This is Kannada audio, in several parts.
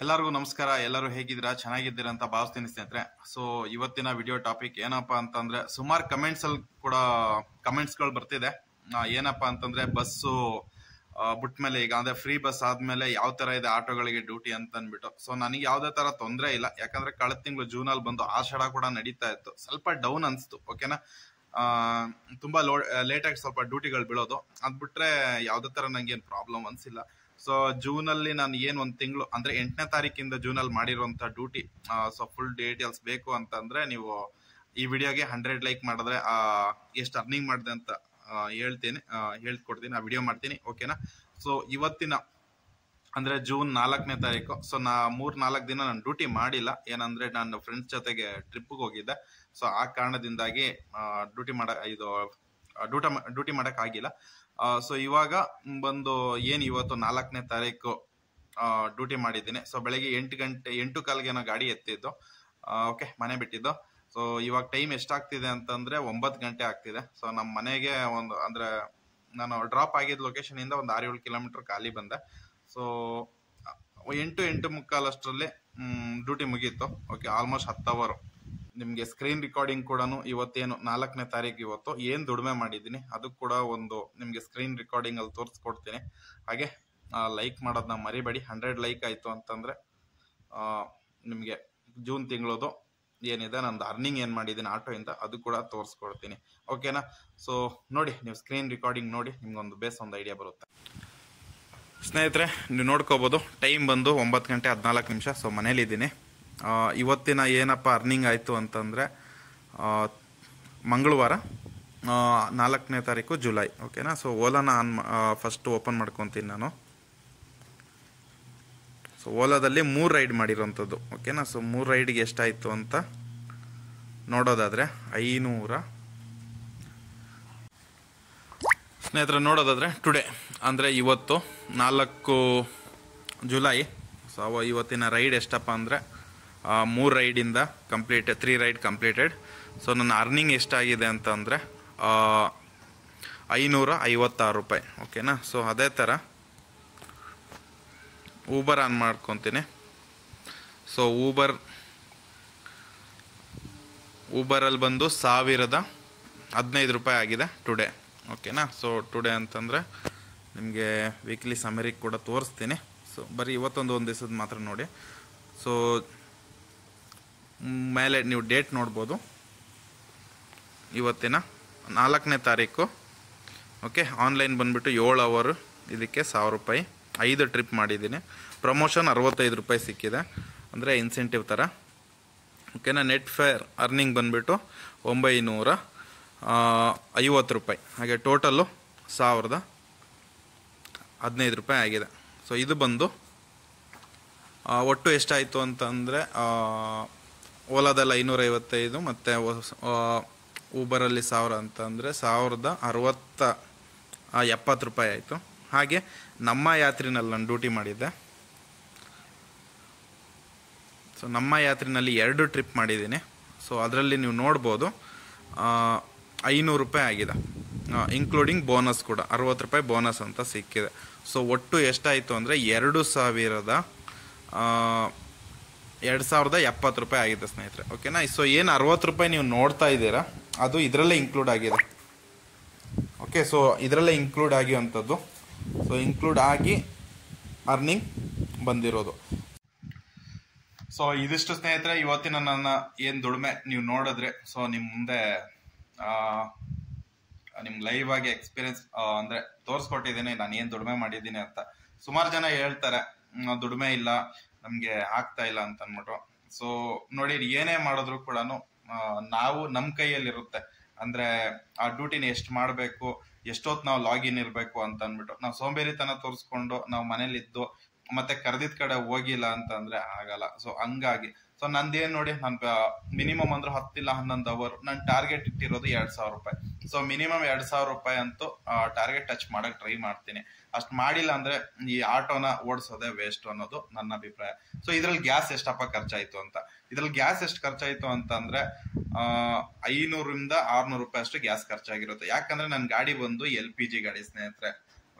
ಎಲ್ಲರಿಗೂ ನಮಸ್ಕಾರ ಎಲ್ಲರೂ ಹೇಗಿದ್ದೀರಾ ಚೆನ್ನಾಗಿದ್ದೀರಾ ಅಂತ ಭಾವಿಸ್ತೀನಿ ಸ್ನೇಹಿತರೆ ಸೊ ಇವತ್ತಿನ ವಿಡಿಯೋ ಟಾಪಿಕ್ ಏನಪ್ಪಾ ಅಂತಂದ್ರೆ ಸುಮಾರು ಕಮೆಂಟ್ಸ್ ಅಲ್ಲಿ ಕೂಡ ಕಮೆಂಟ್ಸ್ ಗಳು ಬರ್ತಿದೆ ಆ, ಏನಪ್ಪಾ ಅಂತಂದ್ರೆ ಬಸ್ಸು ಬಿಟ್ಟ ಮೇಲೆ ಈಗ ಅಂದ್ರೆ ಫ್ರೀ ಬಸ್ ಆದ್ಮೇಲೆ ಯಾವ ತರ ಇದೆ ಆಟೋಗಳಿಗೆ ಡ್ಯೂಟಿ ಅಂತ ಅಂದ್ಬಿಟ್ಟು ಸೊ ನನಗೆ ಯಾವ್ದೇ ತರ ತೊಂದರೆ ಇಲ್ಲ ಯಾಕಂದ್ರೆ ಕಳೆದ ತಿಂಗಳು ಜೂನ್ ಅಲ್ಲಿ ಬಂದು ಆಷಾಢ ಕೂಡ ನಡೀತಾ ಇತ್ತು ಸ್ವಲ್ಪ ಡೌನ್ ಅನ್ಸ್ತು ಓಕೆನಾ ಆ, ತುಂಬಾ ಲೋ ಲೇಟ್ ಆಗಿ ಸ್ವಲ್ಪ ಡ್ಯೂಟಿಗಳು ಬೀಳೋದು ಅದ್ ಬಿಟ್ರೆ ಯಾವ್ದೇ ತರ ನಂಗೆ ಏನ್ ಪ್ರಾಬ್ಲಮ್ ಅನ್ಸಿಲ್ಲ ಸೊ ಜೂನ್ ಅಲ್ಲಿ ನಾನು ಏನ್ ಒಂದ್ ತಿಂಗಳು ಅಂದ್ರೆ ಎಂಟನೇ ತಾರೀಕಿಂದ ಜೂನ್ ಅಲ್ಲಿ ಮಾಡಿರುವಂತ ಡ್ಯೂಟಿ ಸೊ ಫುಲ್ ಡೀಟೇಲ್ಸ್ ಬೇಕು ಅಂತಂದ್ರೆ ನೀವು ಈ ವಿಡಿಯೋಗೆ ಹಂಡ್ರೆಡ್ ಲೈಕ್ ಮಾಡಿದ್ರೆ ಎಷ್ಟು ಅರ್ನಿಂಗ್ ಮಾಡಿದೆ ಅಂತ ಆ, ಹೇಳ್ತೀನಿ ಆ, ಹೇಳ್ಕೊಡ್ತೀನಿ ಆ ವಿಡಿಯೋ ಮಾಡ್ತೀನಿ ಓಕೆನಾ ಸೊ ಇವತ್ತಿನ ಅಂದ್ರೆ ಜೂನ್ ನಾಲ್ಕನೇ ತಾರೀಕು ಸೊ ನಾ ಮೂರ್ ನಾಲ್ಕು ದಿನ ನಾನು ಡ್ಯೂಟಿ ಮಾಡಿಲ್ಲ ಏನಂದ್ರೆ ನಾನು ಫ್ರೆಂಡ್ಸ್ ಜೊತೆಗೆ ಟ್ರಿಪ್ಗೆ ಹೋಗಿದ್ದೆ ಸೊ ಆ ಕಾರಣದಿಂದಾಗಿ ಡ್ಯೂಟಿ ಮಾಡ ಇದು ಡ್ಯೂಟ ಡ್ಯೂಟಿ ಮಾಡಕ್ ಆಗಿಲ್ಲ ಸೊ ಇವಾಗ ಬಂದು ಏನ್ ಇವತ್ತು ನಾಲ್ಕನೇ ತಾರೀಕು ಡ್ಯೂಟಿ ಮಾಡಿದ್ದೀನಿ ಸೊ ಬೆಳಗ್ಗೆ ಎಂಟು ಗಂಟೆ ಎಂಟು ಕಾಲ್ಗೆ ನಾ ಗಾಡಿ ಎತ್ತಿದ್ದು ಓಕೆ ಮನೆ ಬಿಟ್ಟಿದ್ದು ಸೊ ಇವಾಗ ಟೈಮ್ ಎಷ್ಟಾಗ್ತಿದೆ ಅಂತಂದ್ರೆ ಒಂಬತ್ತು ಗಂಟೆ ಆಗ್ತಿದೆ ಸೊ ನಮ್ಮ ಮನೆಗೆ ಒಂದು ಅಂದ್ರೆ ನಾನು ಡ್ರಾಪ್ ಆಗಿದ್ದ ಲೊಕೇಶನ್ ಇಂದ ಒಂದು ಆರು ಏಳು ಕಿಲೋಮೀಟರ್ ಖಾಲಿ ಬಂದೆ ಸೊ ಎಂಟು ಎಂಟು ಮುಕ್ಕಾಲಷ್ಟರಲ್ಲಿ ಡ್ಯೂಟಿ ಮುಗೀತು ಓಕೆ ಆಲ್ಮೋಸ್ಟ್ ಹತ್ತು ಅವರು ನಿಮಗೆ ಸ್ಕ್ರೀನ್ ರೆಕಾರ್ಡಿಂಗ್ ಕೂಡ ಇವತ್ತೇನು ನಾಲ್ಕನೇ ತಾರೀಕು ಇವತ್ತು ಏನು ದುಡಿಮೆ ಮಾಡಿದ್ದೀನಿ ಅದು ಕೂಡ ಒಂದು ನಿಮಗೆ ಸ್ಕ್ರೀನ್ ರೆಕಾರ್ಡಿಂಗ್ ಅಲ್ಲಿ ತೋರಿಸ್ಕೊಡ್ತೀನಿ ಹಾಗೆ ಲೈಕ್ ಮಾಡೋದನ್ನ ಮರಿಬೇಡಿ ಹಂಡ್ರೆಡ್ ಲೈಕ್ ಆಯಿತು ಅಂತಂದರೆ ನಿಮಗೆ ಜೂನ್ ತಿಂಗಳದು ಏನಿದೆ ನಂದು ಅರ್ನಿಂಗ್ ಏನು ಮಾಡಿದ್ದೀನಿ ಆಟೋಯಿಂದ ಅದು ಕೂಡ ತೋರಿಸ್ಕೊಡ್ತೀನಿ ಓಕೆನಾ ಸೊ ನೋಡಿ ನೀವು ಸ್ಕ್ರೀನ್ ರೆಕಾರ್ಡಿಂಗ್ ನೋಡಿ ನಿಮ್ಗೊಂದು ಬೇಸ್ ಒಂದು ಐಡಿಯಾ ಬರುತ್ತೆ ಸ್ನೇಹಿತರೆ ನೀವು ನೋಡ್ಕೋಬೋದು ಟೈಮ್ ಬಂದು ಒಂಬತ್ತು ಗಂಟೆ ಹದಿನಾಲ್ಕು ನಿಮಿಷ ಸೊ ಮನೇಲಿದ್ದೀನಿ ಆ, ಇವತ್ತಿನ ಏನಪ್ಪ ಅರ್ನಿಂಗ್ ಆಯಿತು ಅಂತಂದರೆ ಮಂಗಳವಾರ ಆ, ನಾಲ್ಕನೇ ತಾರೀಕು ಜುಲೈ ಓಕೆನಾ ಸೊ ಓಲಾನ ಆನ್ ಫಸ್ಟ್ ಓಪನ್ ಮಾಡ್ಕೊತೀನಿ ನಾನು ಸೊ ಓಲಾದಲ್ಲಿ ಮೂರು ರೈಡ್ ಮಾಡಿರೋಂಥದ್ದು ಓಕೆನಾ ಸೊ ಮೂರು ರೈಡ್ಗೆ ಎಷ್ಟಾಯಿತು ಅಂತ ನೋಡೋದಾದರೆ ಐನೂರ ಸ್ನೇಹಿತರೆ ನೋಡೋದಾದ್ರೆ ಟುಡೇ ಅಂದರೆ ಇವತ್ತು ನಾಲ್ಕು ಜುಲೈ ಸೊ ಅವ ಇವತ್ತಿನ ರೈಡ್ ಎಷ್ಟಪ್ಪ ಅಂದರೆ ಮೂರು ರೈಡಿಂದ complete three ride completed so ನನ್ನ ಅರ್ನಿಂಗ್ ಎಷ್ಟಾಗಿದೆ ಅಂತಂದರೆ ಐನೂರ ಐವತ್ತಾರು ರೂಪಾಯಿ ಓಕೆನಾ ಸೊ ಅದೇ ಥರ ಊಬರ್ ಆನ್ ಮಾಡ್ಕೊತೀನಿ ಸೊ ಊಬರ್ ಊಬರಲ್ಲಿ ಬಂದು ಸಾವಿರದ ಹದಿನೈದು ರೂಪಾಯಿ ಆಗಿದೆ ಟುಡೇ ಓಕೆನಾ ಸೊ ಟುಡೇ ಅಂತಂದರೆ ನಿಮಗೆ ವೀಕ್ಲಿ ಸಮರಿಗೆ ಕೂಡ ತೋರಿಸ್ತೀನಿ ಸೊ ಬರೀ ಇವತ್ತೊಂದು ಒಂದು ದಿವಸದ ಮಾತ್ರ ನೋಡಿ ಸೊ ಮೇಲೆ ನೀವು ಡೇಟ್ ನೋಡ್ಬೋದು ಇವತ್ತಿನ ನಾಲ್ಕನೇ ತಾರೀಕು ಓಕೆ ಆನ್ಲೈನ್ ಬಂದುಬಿಟ್ಟು ಏಳು ಅವರು ಇದಕ್ಕೆ ಸಾವಿರ ರೂಪಾಯಿ ಐದು ಟ್ರಿಪ್ ಮಾಡಿದ್ದೀನಿ ಪ್ರಮೋಷನ್ ಅರವತ್ತೈದು ರೂಪಾಯಿ ಸಿಕ್ಕಿದೆ ಅಂದರೆ ಇನ್ಸೆಂಟಿವ್ ಥರ ಓಕೆನಾ ನೆಟ್ ಫೇರ್ ಅರ್ನಿಂಗ್ ಬಂದುಬಿಟ್ಟು ಒಂಬೈನೂರ ಆ, ಐವತ್ತು ರೂಪಾಯಿ ಹಾಗೆ ಟೋಟಲ್ಲು ಸಾವಿರದ ಹದಿನೈದು ರೂಪಾಯಿ ಆಗಿದೆ ಸೊ ಇದು ಬಂದು ಆ, ಒಟ್ಟು ಎಷ್ಟಾಯಿತು ಅಂತಂದರೆ ಓಲಾದಲ್ಲಿ ಐನೂರೈವತ್ತೈದು ಮತ್ತು ಊಬರಲ್ಲಿ ಸಾವಿರ ಅಂತಂದರೆ ಸಾವಿರದ ಅರವತ್ತ ಆ, ಎಪ್ಪತ್ತು ರೂಪಾಯಿ ಆಯಿತು ಹಾಗೆ ನಮ್ಮ ಯಾತ್ರಿನಲ್ಲಿ ನಾನು ಡ್ಯೂಟಿ ಮಾಡಿದ್ದೆ ಸೊ ನಮ್ಮ ಯಾತ್ರಿನಲ್ಲಿ ಎರಡು ಟ್ರಿಪ್ ಮಾಡಿದ್ದೀನಿ ಸೊ ಅದರಲ್ಲಿ ನೀವು ನೋಡ್ಬೋದು ಆ, ಐನೂರು ರೂಪಾಯಿ ಆಗಿದೆ ಇನ್ಕ್ಲೂಡಿಂಗ್ ಬೋನಸ್ ಕೂಡ ಅರವತ್ತು ರೂಪಾಯಿ ಬೋನಸ್ ಅಂತ ಸಿಕ್ಕಿದೆ ಸೊ ಒಟ್ಟು ಎಷ್ಟಾಯಿತು ಅಂದರೆ ಎರಡು ಸಾವಿರದ ಆ, ಎರಡು ಸಾವಿರದ ಎಪ್ಪತ್ತು ರೂಪಾಯಿ ಆಗಿದೆ ಸ್ನೇಹಿತರೆ ಓಕೆನಾ ಸೊ ಏನು ಅರವತ್ತು ರೂಪಾಯಿ ನೀವು ನೋಡ್ತಾ ಇದ್ದೀರಾ ಅದು ಇದರಲ್ಲೇ ಇನ್ಕ್ಲೂಡ್ ಆಗಿದೆ ಓಕೆ ಸೊ ಇದರಲ್ಲೇ ಇನ್ಕ್ಲೂಡ್ ಆಗಿರುವಂಥದ್ದು ಸೊ ಇನ್ಕ್ಲೂಡ್ ಆಗಿ ಅರ್ನಿಂಗ್ ಬಂದಿರೋದು ಸೊ ಇದಿಷ್ಟು ಸ್ನೇಹಿತರೆ ಇವತ್ತಿನ ನನ್ನ ಏನ್ ದುಡಿಮೆ ನೀವು ನೋಡಿದ್ರೆ ಸೊ ನಿಮ್ ಮುಂದೆ ಆ, ನಿಮ್ ಲೈವ್ ಆಗಿ ಎಕ್ಸ್ಪೀರಿಯನ್ಸ್ ಅಂದ್ರೆ ತೋರಿಸ್ಕೊಟ್ಟಿದ್ದೀನಿ ನಾನು ಏನ್ ದುಡಿಮೆ ಮಾಡಿದ್ದೀನಿ ಅಂತ ಸುಮಾರು ಜನ ಹೇಳ್ತಾರೆ "ಹ್ಮ್, ದುಡಿಮೆ ಇಲ್ಲ ನಮ್ಗೆ ಆಗ್ತಾ ಇಲ್ಲ ಅಂತ ಅಂದ್ಬಿಟ್ಟು ಸೊ ನೋಡಿ ಏನೇ ಮಾಡಿದ್ರು ಕೂಡ ನಾವು ನಮ್ ಕೈಯಲ್ಲಿರುತ್ತೆ ಅಂದ್ರೆ ಆ ಡ್ಯೂಟಿನ ಎಷ್ಟು ಮಾಡಬೇಕು ಎಷ್ಟೊತ್ತು ನಾವು ಲಾಗಿನ್ ಇರಬೇಕು ಅಂತ ಅಂದ್ಬಿಟ್ಟು ನಾವು ಸೋಂಬೇರಿತನ ತೋರಿಸ್ಕೊಂಡು ನಾವು ಮನೇಲಿದ್ದು ಮತ್ತೆ ಕರೆದಿದ್ ಕಡೆ ಹೋಗಿಲ್ಲ ಅಂತಂದ್ರೆ ಆಗಲ್ಲ ಸೊ ಹಂಗಾಗಿ ಸೊ ನಂದೇನ್ ನೋಡಿ ನನ್ ಮಿನಿಮಮ್ ಅಂದ್ರೆ ಹತ್ತಿಲ್ಲ ಹನ್ನೊಂದು ಅವರ್ ನನ್ ಟಾರ್ಗೆಟ್ ಇಟ್ಟಿರೋದು ಎರಡ್ ಸಾವಿರ ರೂಪಾಯಿ ಸೊ ಮಿನಿಮಮ್ ಎರಡ್ ಸಾವಿರ ರೂಪಾಯಿ ಅಂತೂ ಟಾರ್ಗೆಟ್ ಟಚ್ ಮಾಡಕ್ ಟ್ರೈ ಮಾಡ್ತೀನಿ ಅಷ್ಟ್ ಮಾಡಿಲ್ಲ ಅಂದ್ರೆ ಈ ಆಟೋನ ಓಡಿಸೋದೇ ವೇಸ್ಟ್ ಅನ್ನೋದು ನನ್ನ ಅಭಿಪ್ರಾಯ ಸೊ ಇದ್ರಲ್ಲಿ ಗ್ಯಾಸ್ ಎಷ್ಟಪ್ಪ ಖರ್ಚಾಯ್ತು ಅಂತ ಇದ್ರಲ್ಲಿ ಗ್ಯಾಸ್ ಎಷ್ಟು ಖರ್ಚಾಯ್ತು ಅಂತಂದ್ರೆ ಆ, ಐನೂರಿಂದ ಆರ್ನೂರು ರೂಪಾಯಿ ಅಷ್ಟು ಗ್ಯಾಸ್ ಖರ್ಚಾಗಿರುತ್ತೆ ಯಾಕಂದ್ರೆ ನನ್ನ ಗಾಡಿ ಬಂದು ಎಲ್ ಪಿ ಜಿ ಗಾಡಿ ಸ್ನೇಹಿತರೆ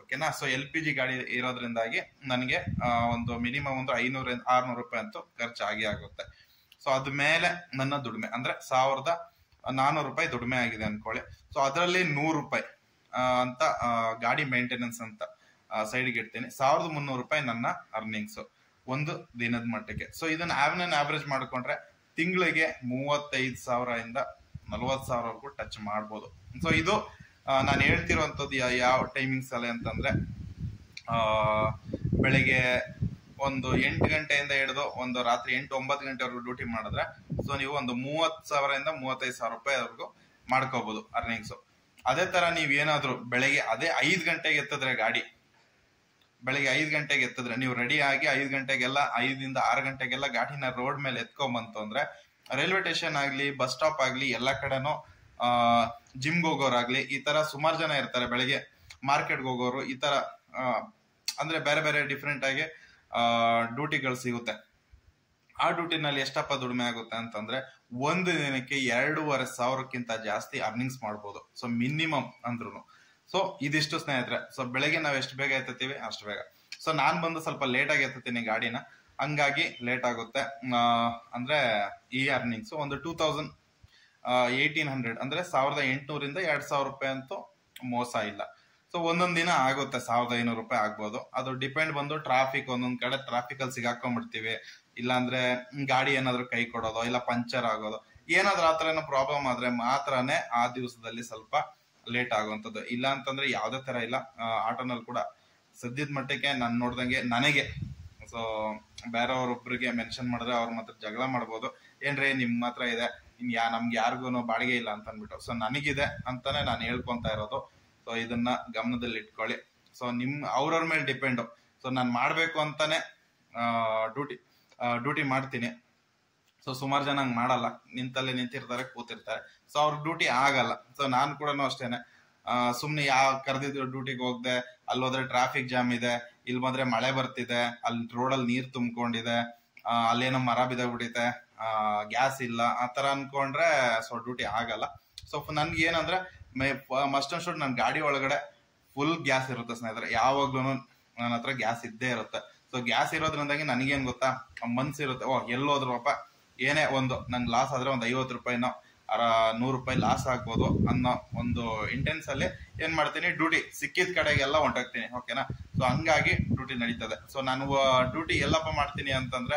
ಓಕೆನಾ ಸೊ ಎಲ್ ಪಿ ಜಿ ಗಾಡಿ ಇರೋದ್ರಿಂದಾಗಿ ನನಗೆ ಆ, ಒಂದು ಮಿನಿಮಮ್ ಒಂದು ಐನೂರಿಂದ ಆರ್ನೂರು ರೂಪಾಯಿ ಅಂತೂ ಖರ್ಚು ಆಗಿ ಆಗುತ್ತೆ ಸೊ ಅದ ಮೇಲೆ ನನ್ನ ದುಡಿಮೆ ಅಂದ್ರೆ ಸಾವಿರದ ನಾನೂರು ರೂಪಾಯಿ ದುಡಿಮೆ ಆಗಿದೆ ಅನ್ಕೊಳ್ಳಿ ಸೊ ಅದರಲ್ಲಿ ನೂರು ರೂಪಾಯಿ ಆ, ಅಂತ ಆ, ಗಾಡಿ ಮೇಂಟೆನೆನ್ಸ್ ಅಂತ ಸೈಡ್ಗೆ ಇಡ್ತೀನಿ ಸಾವಿರದ ಮುನ್ನೂರು ರೂಪಾಯಿ ನನ್ನ ಅರ್ನಿಂಗ್ಸ್ ಒಂದು ದಿನದ ಮಟ್ಟಕ್ಕೆ ಸೊ ಇದನ್ನ ಆವ್ನ ಆವರೇಜ್ ಮಾಡ್ಕೊಂಡ್ರೆ ತಿಂಗಳಿಗೆ ಮೂವತ್ತೈದು ಸಾವಿರದಿಂದ ನಲವತ್ತು ಸಾವಿರವರೆಗೂ ಟಚ್ ಮಾಡ್ಬೋದು ಸೊ ಇದು ನಾನು ಹೇಳ್ತಿರುವಂಥದ್ದು ಯಾ- ಯಾವ ಟೈಮಿಂಗ್ಸ್ ಅಲ್ಲಿ ಅಂತಂದ್ರೆ ಆ, ಬೆಳಿಗ್ಗೆ ಒಂದು ಎಂಟು ಗಂಟೆಯಿಂದ ಹಿಡಿದು ಒಂದು ರಾತ್ರಿ ಎಂಟು ಒಂಬತ್ತು ಗಂಟೆವರೆಗೂ ಡ್ಯೂಟಿ ಮಾಡಿದ್ರೆ ಸೊ ನೀವು ಒಂದು ಮೂವತ್ ಸಾವಿರದಿಂದ ಮೂವತ್ತೈದು ಸಾವಿರ ರೂಪಾಯಿವರೆಗೂ ಮಾಡ್ಕೋಬಹುದು ಅರ್ನಿಂಗ್ಸ್ ಅದೇ ತರ ನೀವ್ ಏನಾದ್ರು ಬೆಳಿಗ್ಗೆ ಅದೇ ಐದ್ ಗಂಟೆಗೆ ಎತ್ತಿದ್ರೆ ಗಾಡಿ ಬೆಳಿಗ್ಗೆ ಐದ್ ಗಂಟೆಗೆ ಎತ್ತಿದ್ರೆ ನೀವು ರೆಡಿ ಆಗಿ ಐದ್ ಗಂಟೆಗೆಲ್ಲ ಐದರಿಂದ ಆರು ಗಂಟೆಗೆಲ್ಲ ಗಾಡಿನ ರೋಡ್ ಮೇಲೆ ಎತ್ಕೊಂಬಂತು ಅಂದ್ರೆ ರೈಲ್ವೆ ಸ್ಟೇಷನ್ ಆಗ್ಲಿ ಬಸ್ ಸ್ಟಾಪ್ ಆಗ್ಲಿ ಎಲ್ಲ ಕಡೆನೂ ಆ ಜಿಮ್ಗೆ ಹೋಗೋರಾಗ್ಲಿ ಈ ತರ ಸುಮಾರು ಜನ ಇರ್ತಾರೆ ಬೆಳಿಗ್ಗೆ ಮಾರ್ಕೆಟ್ಗೆ ಹೋಗೋರು ಈ ತರ ಆ, ಅಂದ್ರೆ ಬೇರೆ ಬೇರೆ ಡಿಫ್ರೆಂಟ್ ಆಗಿ ಡ್ಯೂಟಿಗಳು ಸಿಗುತ್ತೆ ಆ ಡ್ಯೂಟಿನಲ್ಲಿ ಎಷ್ಟಪ್ಪ ದುಡಿಮೆ ಆಗುತ್ತೆ ಅಂತಂದ್ರೆ ಒಂದು ದಿನಕ್ಕೆ ಎರಡೂವರೆ ಸಾವಿರಕ್ಕಿಂತ ಜಾಸ್ತಿ ಅರ್ನಿಂಗ್ಸ್ ಮಾಡ್ಬೋದು ಸೊ ಮಿನಿಮಮ್ ಅಂದ್ರೂ ಸೊ ಇದಿಷ್ಟು ಸ್ನೇಹಿತರೆ ಸೊ ಬೆಳಗ್ಗೆ ನಾವು ಎಷ್ಟು ಬೇಗ ಎತ್ತುತ್ತೀವಿ ಅಷ್ಟು ಬೇಗ ಸೊ ನಾನ್ ಬಂದು ಸ್ವಲ್ಪ ಲೇಟ್ ಆಗಿ ಎತ್ತುತ್ತೀನಿ ಗಾಡಿನ ಹಂಗಾಗಿ ಲೇಟ್ ಆಗುತ್ತೆ ಆ, ಅಂದ್ರೆ ಈ ಅರ್ನಿಂಗ್ಸ್ ಒಂದು ಟೂ ತೌಸಂಡ್ ಏಯ್ಟೀನ್ ಹಂಡ್ರೆಡ್ ಅಂದ್ರೆ ಸಾವಿರದ ಎಂಟುನೂರಿಂದ ಎರಡ್ ಸಾವಿರ ರೂಪಾಯಿ ಅಂತೂ ಮೋಸ ಇಲ್ಲ ಸೊ ಒಂದೊಂದ್ ದಿನ ಆಗುತ್ತೆ ಸಾವಿರದ ಐನೂರು ರೂಪಾಯಿ ಆಗ್ಬೋದು ಅದು ಡಿಪೆಂಡ್ ಬಂದು ಟ್ರಾಫಿಕ್ ಒಂದೊಂದ್ ಕಡೆ ಟ್ರಾಫಿಕ್ ಅಲ್ಲಿ ಸಿಗಾಕೊಂಡ್ಬಿಡ್ತೀವಿ ಇಲ್ಲಾಂದ್ರೆ ಗಾಡಿ ಏನಾದ್ರು ಕೈ ಕೊಡೋದು ಇಲ್ಲ ಪಂಚರ್ ಆಗೋದು ಏನಾದ್ರೂ ಆತರ ಏನೋ ಪ್ರಾಬ್ಲಮ್ ಆದ್ರೆ ಮಾತ್ರನೇ ಆ ದಿವಸದಲ್ಲಿ ಸ್ವಲ್ಪ ಲೇಟ್ ಆಗುವಂಥದ್ದು ಇಲ್ಲ ಅಂತಂದ್ರೆ ಯಾವ್ದೇ ತರ ಇಲ್ಲ ಆಟೋನಲ್ಲಿ ಕೂಡ ಸದ್ಯದ ಮಟ್ಟಕ್ಕೆ ನಾನು ನೋಡ್ದಂಗೆ ನನಗೆ ಸೊ ಬೇರೆಯವ್ರೊಬ್ರಿಗೆ ಮೆನ್ಷನ್ ಮಾಡಿದ್ರೆ ಅವ್ರ ಮಾತ್ರ ಜಗಳ ಮಾಡ್ಬೋದು ಏನ್ರಿ ನಿಮ್ ಮಾತ್ರ ಇದೆ ಇನ್ ಯಾ ನಮ್ಗೆ ಯಾರಿಗೂ ಬಾಡಿಗೆ ಇಲ್ಲ ಅಂತ ಅಂದ್ಬಿಟ್ಟು ಸೊ ನನಗಿದೆ ಅಂತಾನೆ ನಾನು ಹೇಳ್ಕೊಂತ ಇರೋದು ಸೊ ಇದನ್ನ ಗಮನದಲ್ಲಿ ಇಟ್ಕೊಳ್ಳಿ ಸೊ ನಿಮ್ ಅವ್ರವ್ರ ಮೇಲೆ ಡಿಪೆಂಡ್ ಸೊ ನಾನು ಮಾಡ್ಬೇಕು ಅಂತಾನೆ ಡ್ಯೂಟಿ ಡ್ಯೂಟಿ ಮಾಡ್ತೀನಿ ಸೊ ಸುಮಾರು ಜನ ಹಂಗ್ ಮಾಡಲ್ಲ ನಿಂತಲ್ಲೇ ನಿಂತಿರ್ತಾರೆ ಕೂತಿರ್ತಾರೆ ಸೊ ಅವ್ರ ಡ್ಯೂಟಿ ಆಗಲ್ಲ ಸೊ ನಾನು ಕೂಡ ಅಷ್ಟೇನೆ ಆ, ಸುಮ್ನೆ ಯಾವ ಕರೆದಿದ್ರು ಡ್ಯೂಟಿಗೆ ಹೋಗ್ದೆ ಅಲ್ಲಿ ಹೋದ್ರೆ ಟ್ರಾಫಿಕ್ ಜಾಮ್ ಇದೆ ಇಲ್ಲಿ ಬಂದ್ರೆ ಮಳೆ ಬರ್ತಿದೆ ಅಲ್ಲಿ ರೋಡಲ್ಲಿ ನೀರ್ ತುಂಬಿಕೊಂಡಿದೆ ಅಲ್ಲೇನೋ ಮರ ಬಿದ್ದೋಗ್ಬಿಟ್ಟಿದೆ ಗ್ಯಾಸ್ ಇಲ್ಲ ಆ ತರ ಅನ್ಕೊಂಡ್ರೆ ಸೊ ಡ್ಯೂಟಿ ಆಗಲ್ಲ ಸೊ ನನ್ಗೆ ಏನಂದ್ರೆ ಮಸ್ಟ್ ಅಂಡ್ ಶುಡ್ ನನ್ನ ಗಾಡಿ ಒಳಗಡೆ ಫುಲ್ ಗ್ಯಾಸ್ ಇರುತ್ತೆ ಸ್ನೇಹಿತರೆ ಯಾವಾಗ್ಲೂ ನನ್ನ ಹತ್ರ ಗ್ಯಾಸ್ ಇದ್ದೇ ಇರುತ್ತೆ ಸೊ ಗ್ಯಾಸ್ ಇರೋದ್ರಿಂದಾಗಿ ನನಗೇನ್ ಗೊತ್ತಾ ಮನ್ಸಿರುತ್ತೆ ಓ ಎಲ್ಲೋದ್ರಪ್ಪ ಏನೇ ಒಂದು ನಂಗೆ ಲಾಸ್ ಆದ್ರೆ ಒಂದು ಐವತ್ತು ರೂಪಾಯಿನೋ ಅರ ನೂರು ರೂಪಾಯಿ ಲಾಸ್ ಆಗ್ಬೋದು ಅನ್ನೋ ಒಂದು ಇಂಟೆನ್ಸ್ ಅಲ್ಲಿ ಏನ್ ಮಾಡ್ತೀನಿ ಡ್ಯೂಟಿ ಸಿಕ್ಕಿದ ಕಡೆಗೆಲ್ಲ ಹೊಂಟೋಗ್ತೀನಿ ಓಕೆನಾ ಸೊ ಹಂಗಾಗಿ ಡ್ಯೂಟಿ ನಡೀತದೆ ಸೊ ನಾನು ಡ್ಯೂಟಿ ಎಲ್ಲಪ್ಪ ಮಾಡ್ತೀನಿ ಅಂತಂದ್ರೆ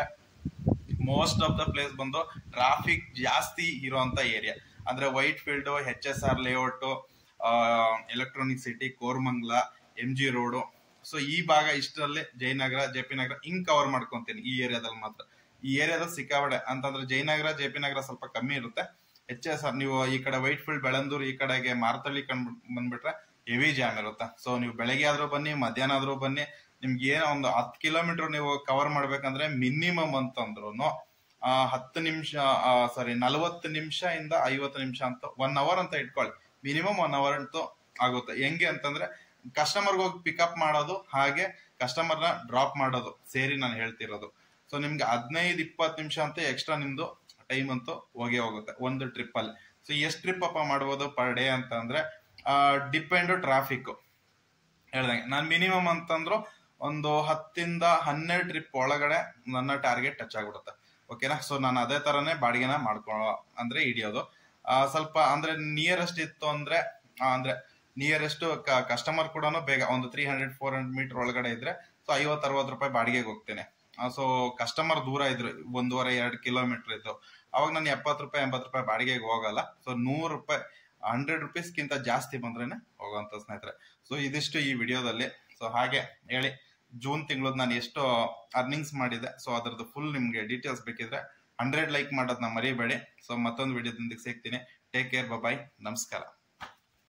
ಮೋಸ್ಟ್ ಆಫ್ ದ ಪ್ಲೇಸ್ ಬಂದು ಟ್ರಾಫಿಕ್ ಜಾಸ್ತಿ ಇರುವಂತ ಏರಿಯಾ ಅಂದ್ರೆ Whitefield H S R layout electronic city Koramangala M G road so ಈ ಭಾಗ ಇಷ್ಟರಲ್ಲಿ ಜಯನಗರ ಜೆ ಪಿ ನಗರ ಹಿಂಗ್ ಕವರ್ ಮಾಡ್ಕೊಂತೀನಿ ಈ ಏರಿಯಾದಲ್ಲಿ ಮಾತ್ರ ಈ ಏರಿಯಾದಲ್ಲಿ ಸಿಕ್ಕಾಬಡೆ ಅಂತಂದ್ರೆ ಜಯನಗರ ಜೆ ಪಿ ನಗರ ಸ್ವಲ್ಪ ಕಮ್ಮಿ ಇರುತ್ತೆ ಎಚ್ ಎಸ್ ಆರ್ ನೀವು ಈ ಕಡೆ ವೈಟ್ ಫೀಲ್ಡ್ ಬೆಳಂದೂರು ಈ ಕಡೆಗೆ ಮಾರ್ತಳ್ಳಿ ಕಂಡ್ ಬಂದ್ಬಿಟ್ರೆ ಹೆವಿ ಜಾಮ್ ಇರುತ್ತೆ ಸೊ ನೀವು ಬೆಳಗ್ಗೆ ಆದ್ರೂ ಬನ್ನಿ ಮಧ್ಯಾಹ್ನ ಆದ್ರೂ ಬನ್ನಿ ನಿಮ್ಗೆ ಏನೋ ಒಂದು ಹತ್ತು ಕಿಲೋಮೀಟರ್ ನೀವು ಕವರ್ ಮಾಡ್ಬೇಕಂದ್ರೆ ಮಿನಿಮಮ್ ಅಂತಂದ್ರು ಹತ್ತು ನಿಮಿಷ ಸಾರಿ ನಲವತ್ತು ನಿಮಿಷ ಇಂದ ಐವತ್ತು ನಿಮಿಷ ಅಂತ ಒನ್ ಅವರ್ ಅಂತ ಇಟ್ಕೊಳ್ಳಿ ಮಿನಿಮಮ್ ಒನ್ ಅವರ್ ಅಂತೂ ಆಗುತ್ತೆ ಹೆಂಗೆ ಅಂತಂದ್ರೆ ಕಸ್ಟಮರ್ಗೆ ಹೋಗಿ ಪಿಕಪ್ ಮಾಡೋದು ಹಾಗೆ ಕಸ್ಟಮರ್ನ ಡ್ರಾಪ್ ಮಾಡೋದು ಸೇರಿ ನಾನು ಹೇಳ್ತಿರೋದು ಸೊ ನಿಮ್ಗೆ ಹದಿನೈದು ಇಪ್ಪತ್ತು ನಿಮಿಷ ಅಂತ ಎಕ್ಸ್ಟ್ರಾ ನಿಮ್ದು ಟೈಮ್ ಅಂತೂ ಹೋಗೇ ಹೋಗುತ್ತೆ ಒಂದು ಟ್ರಿಪ್ ಅಲ್ಲಿ ಸೊ ಎಷ್ಟು ಟ್ರಿಪ್ ಅಪ್ಪ ಮಾಡ್ಬೋದು ಪರ್ ಡೇ ಅಂತ ಅಂದ್ರೆ ಡಿಪೆಂಡ್ ಟ್ರಾಫಿಕ್ ಹೇಳ್ದಂಗೆ ನಾನು ಮಿನಿಮಮ್ ಅಂತಂದ್ರು ಒಂದು ಹತ್ತಿಂದ ಹನ್ನೆರಡು ಟ್ರಿಪ್ ಒಳಗಡೆ ನನ್ನ ಟಾರ್ಗೆಟ್ ಟಚ್ ಆಗ್ಬಿಡುತ್ತೆ ಓಕೆನಾ ಸೊ ನಾನು ಅದೇ ತರನೇ ಬಾಡಿಗೆನ ಮಾಡ್ಕೊಳ್ಳೋ ಅಂದ್ರೆ ಹಿಡಿಯೋದು ಆ, ಸ್ವಲ್ಪ ಅಂದ್ರೆ ನಿಯರೆಸ್ಟ್ ಇತ್ತು ಅಂದ್ರೆ ಆ, ಅಂದ್ರೆ ನಿಯರೆಸ್ಟ್ ಕಸ್ಟಮರ್ ಕೂಡ ಬೇಗ ಒಂದು three hundred four hundred meter ಒಳಗಡೆ ಇದ್ರೆ ಸೊ ಐವತ್ತು ಅರವತ್ತು ರೂಪಾಯಿ ಬಾಡಿಗೆಗೆ ಹೋಗ್ತೇನೆ ಸೊ ಕಸ್ಟಮರ್ ದೂರ ಇದ್ರು ಒಂದೂವರೆ ಎರಡು ಕಿಲೋಮೀಟರ್ ಇದ್ದು ಅವಾಗ ನಾನು ಎಪ್ಪತ್ತು ರೂಪಾಯಿ ಎಂಬತ್ತು ರೂಪಾಯಿ ಬಾಡಿಗೆಗೆ ಹೋಗಲ್ಲ ಸೊ ನೂರು ರೂಪಾಯಿ ಹಂಡ್ರೆಡ್ ರುಪೀಸ್ಗಿಂತ ಜಾಸ್ತಿ ಬಂದ್ರೇನೆ ಹೋಗುವಂತ ಸ್ನೇಹಿತರೆ ಸೊ ಇದಿಷ್ಟು ಈ ವಿಡಿಯೋದಲ್ಲಿ ಸೊ ಹಾಗೆ ಹೇಳಿ ಜೂನ್ ತಿಂಗಳು ನಾನು ಎಷ್ಟು ಅರ್ನಿಂಗ್ಸ್ ಮಾಡಿದೆ ಸೊ ಅದರದ್ದು ಫುಲ್ ನಿಮ್ಗೆ ಡೀಟೇಲ್ಸ್ ಬೇಕಿದ್ರೆ ಹಂಡ್ರೆಡ್ ಲೈಕ್ ಮಾಡೋದನ್ನ ಮರಿಬೇಡಿ ಸೊ ಮತ್ತೊಂದು ವಿಡಿಯೋದೊಂದಿಗೆ ಸಿಗ್ತೀನಿ ಟೇಕ್ ಕೇರ್ ಬಾಯ್ ನಮಸ್ಕಾರ